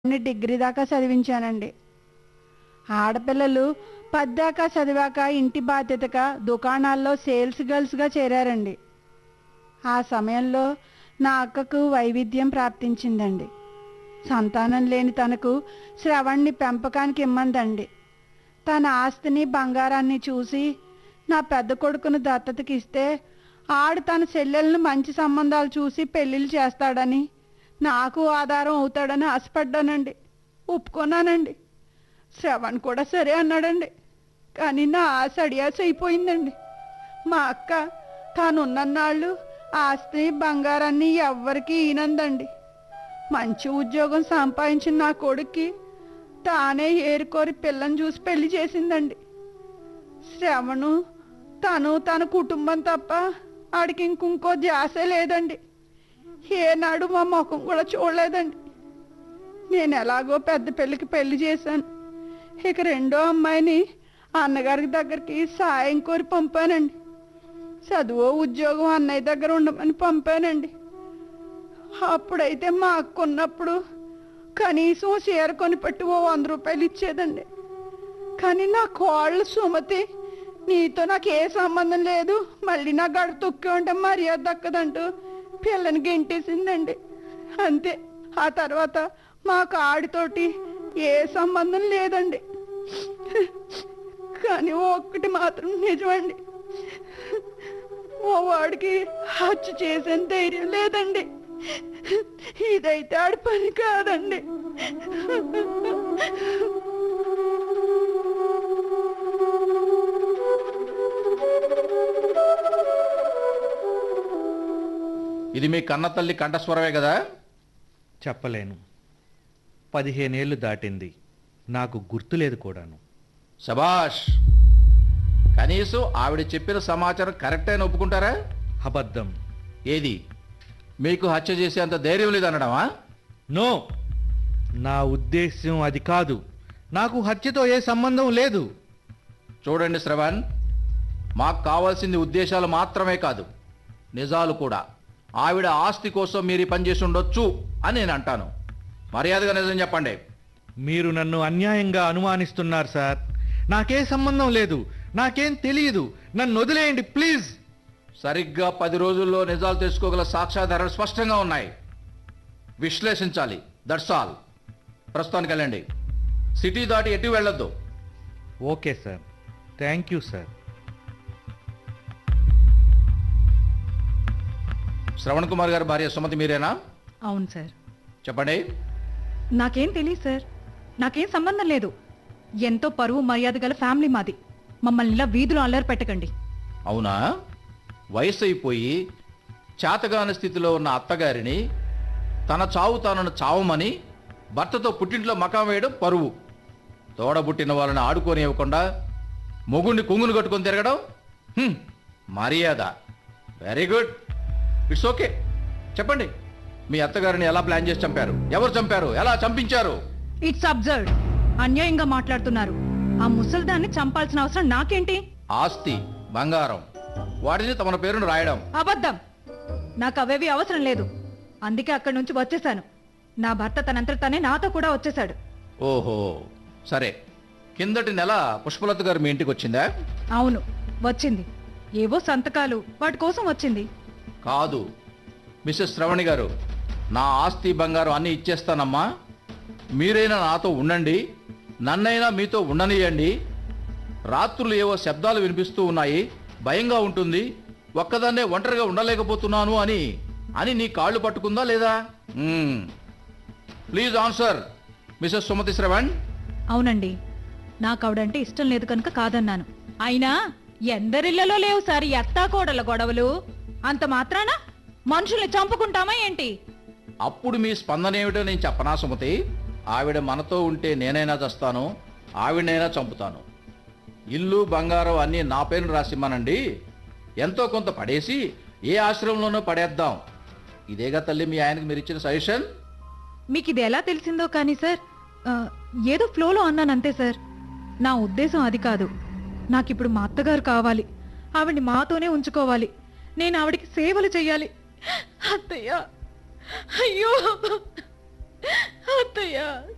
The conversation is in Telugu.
ని డిగ్రీ దాకా చదివించానండి ఆడపిల్లలు పద్దాకా చదివాక ఇంటి బాధ్యతగా దుకాణాల్లో సేల్స్ గర్ల్స్గా చేరారండి ఆ సమయంలో నా అక్కకు వైవిధ్యం ప్రాప్తించిందండి సంతానం లేని తనకు శ్రవణ్ణి పెంపకానికి ఇమ్మందండి తన ఆస్తిని బంగారాన్ని చూసి నా పెద్ద కొడుకును దత్తతకి ఇస్తే ఆడు తన చెల్లెలను మంచి సంబంధాలు చూసి పెళ్ళిళ్ళు చేస్తాడని నాకు ఆధారం అవుతాడని ఆశపడ్డానండి ఒప్పుకున్నానండి శ్రవణ్ కూడా సరే అన్నాడండి కానీ నా ఆశ అడియాస అయిపోయిందండి మా అక్క తానున్నన్నాళ్ళు ఆస్తి బంగారాన్ని ఎవ్వరికీ ఈనందండి మంచి ఉద్యోగం సంపాదించిన నా కొడుక్కి తానే ఏరుకోరి పిల్లని చూసి పెళ్లి చేసిందండి శ్రవణు తను తన కుటుంబం తప్ప ఆడికి ఇంకొంకో ధ్యాసే లేదండి ఏనాడు మా ముఖం కూడా చూడలేదండి నేను ఎలాగో పెద్ద పెళ్ళికి పెళ్లి చేశాను ఇక రెండో అమ్మాయిని అన్నగారి దగ్గరికి సాయం కోరి పంపానండి చదువు ఉద్యోగం అన్నయ్య దగ్గర ఉండమని పంపానండి అప్పుడైతే మా అక్క ఉన్నప్పుడు కనీసం చీర కొని పెట్టి ఓ వంద రూపాయలు ఇచ్చేదండి కానీ నా కోళ్ళ సుమతి నీతో నాకు ఏ సంబంధం లేదు మళ్ళీ నా గడ తొక్కి ఉంటే మర్యాద దక్కదంటూ పిల్లని గెంటేసిందండి అంతే ఆ తర్వాత మాకు ఆడితోటి ఏ సంబంధం లేదండి కానీ ఒక్కటి మాత్రం నిజమండి ఓ వాడికి హత్య చేసిన ధైర్యం లేదండి ఇదైతే ఆడి పని కాదండి ఇది మీ కన్న తల్లి కంఠస్వరమే కదా చెప్పలేను పదిహేనేళ్ళు దాటింది నాకు గుర్తులేదు కూడాను శబాష్ కనీసం ఆవిడ చెప్పిన సమాచారం కరెక్ట్ అని ఒప్పుకుంటారా అబద్ధం ఏది మీకు హత్య చేసేంత ధైర్యం లేదనడమా నో నా ఉద్దేశ్యం అది కాదు నాకు హత్యతో ఏ సంబంధం లేదు చూడండి శ్రవణ్ మాకు కావాల్సింది ఉద్దేశాలు మాత్రమే కాదు నిజాలు కూడా ఆవిడ ఆస్తి కోసం మీరు ఈ పని చేసి ఉండొచ్చు అని నేను అంటాను మర్యాదగా నిజం చెప్పండి మీరు నన్ను అన్యాయంగా అనుమానిస్తున్నారు సార్ నాకే సంబంధం లేదు నాకేం తెలియదు నన్ను వదిలేయండి ప్లీజ్ సరిగ్గా పది రోజుల్లో నిజాలు తెలుసుకోగల సాక్ష్యాధారాలు స్పష్టంగా ఉన్నాయి విశ్లేషించాలి దట్స్ ఆల్ ప్రస్తుతానికి వెళ్ళండి సిటీ దాటి ఎటు వెళ్ళొద్దు okay sir thank you sir Shravan Kumar గారి భార్య సుమతి మీరేనా అవును సార్ చెప్పండి నాకేం తెలియదు సార్ నాకేం సంబంధం లేదు ఎంతో పరువు మర్యాద గల ఫ్యామిలీ మాది మమ్మల్ని ఇలా వీధిలో అల్లరి పెట్టకండి అవునా వయసు అయిపోయి చేతగాని స్థితిలో ఉన్న అత్తగారిని తన చావు తనను చావమని భర్తతో పుట్టింట్లో మకాం వేయడం పరువు తోడబుట్టిన వాళ్ళని ఆడుకొని ఇవ్వకుండా మొగుణ్ణి కొంగును కట్టుకొని తిరగడం హ్మ్, మర్యాద వెరీ గుడ్ ఇట్స్ ఓకే చెప్పండి మీ అత్తగారిని ఎలా ప్లాన్ చేసి చంపారు ఎవరు చంపారు ఎలా చంపించారు ఇట్స్ అబ్జర్వ్ అన్యాయంగా మాట్లాడుతున్నారు ఆ ముసల్దాన్ని చంపాల్సిన అవసరం నాకేంటి ఆస్తి బంగారం వాటిని తమ పేరును రాయడం అబద్ధం నాకు అవేవి అవసరం లేదు అందుకే అక్కడి నుంచి వచ్చేసాను నా భర్త తనంతట తనే నాతో కూడా వచ్చేసాడు ఓహో సరే కిందటి నెల పుష్పలత గారు మీ ఇంటికి వచ్చిందా అవును వచ్చింది ఏవో సంతకాలు వాటి కోసం వచ్చింది కాదు మిస్సెస్ శ్రవణి గారు నా ఆస్తి బంగారం అన్నీ ఇచ్చేస్తానమ్మా మీరైనా నాతో ఉండండి నన్నైనా మీతో ఉండనియండి రాత్రులు ఏవో శబ్దాలు వినిపిస్తూ ఉన్నాయి భయంగా ఉంటుంది ఒక్కదాన్నే ఒంటరిగా ఉండలేకపోతున్నాను అని అని నీ కాళ్ళు పట్టుకుందా లేదా please answer Mrs Sumathi Shravan అవునండి నాకు ఆవిడంటే ఇష్టం లేదు కనుక కాదన్నాను అయినా ఎందరిళ్లలో లేవు సార్ ఈ అత్తాకోడల గొడవలు అంత మాత్రాన మనుషుల్ని చంపుకుంటామా ఏంటి అప్పుడు మీ స్పందన ఏమిటో నేను చెప్పనా సుమతి ఆవిడ మనతో ఉంటే నేనైనా చస్తాను ఆవిడనైనా చంపుతాను ఇల్లు బంగారం అన్నీ నా పేరును రాసిమ్మనండి ఎంతో కొంత పడేసి ఏ ఆశ్రమంలోనో పడేద్దాం ఇదేగా తల్లి మీ ఆయనకి మీరు ఇచ్చిన సజెషన్ మీకు ఇది ఎలా తెలిసిందో కానీ సార్ ఆ, ఏదో ఫ్లోలో అన్నాను అంతే సార్ నా ఉద్దేశం అది కాదు నాకిప్పుడు మా అత్తగారు కావాలి ఆవిడ్ని మాతోనే ఉంచుకోవాలి నేను ఆవిడికి సేవలు చెయ్యాలి అత్తయ్య అయ్యో అత్తయ్య